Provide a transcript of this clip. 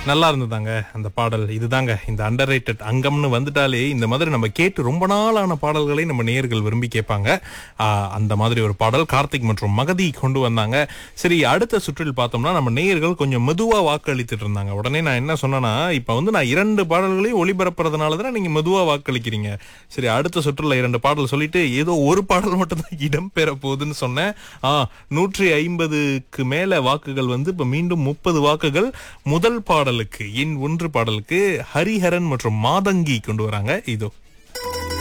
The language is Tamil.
நல்லா இருந்ததாங்க அந்த பாடல் இதுதாங்க இந்த அண்டர் அங்கம்னு வந்துட்டாலே இந்த மாதிரி நம்ம கேட்டு ரொம்ப நாளான பாடல்களை நம்ம நேயர்கள் விரும்பி கேட்பாங்க ஆஹ், அந்த மாதிரி ஒரு பாடல் கார்த்திக் மற்றும் மகதி கொண்டு வந்தாங்க சரி அடுத்த சுற்றில் பார்த்தோம்னா நம்ம நேயர்கள் கொஞ்சம் மெதுவா வாக்களித்துட்டு இருந்தாங்க உடனே நான் என்ன சொன்னேன்னா இப்ப வந்து நான் இரண்டு பாடல்களையும் ஒளிபரப்புறதுனால தான் நீங்க மெதுவா வாக்களிக்கிறீங்க சரி அடுத்த சுற்றுல இரண்டு பாடல் சொல்லிட்டு ஏதோ ஒரு பாடல் மட்டும் தான் இடம் பெற போகுதுன்னு சொன்னேன் ஆ நூற்றி ஐம்பதுக்கு மேல வாக்குகள் வந்து இப்ப மீண்டும் முப்பது வாக்குகள் முதல் பாடலுக்கு எண் ஒன்று பாடலுக்கு ஹரிஹரன் மற்றும் மாதங்கி கொண்டு வராங்க இதோ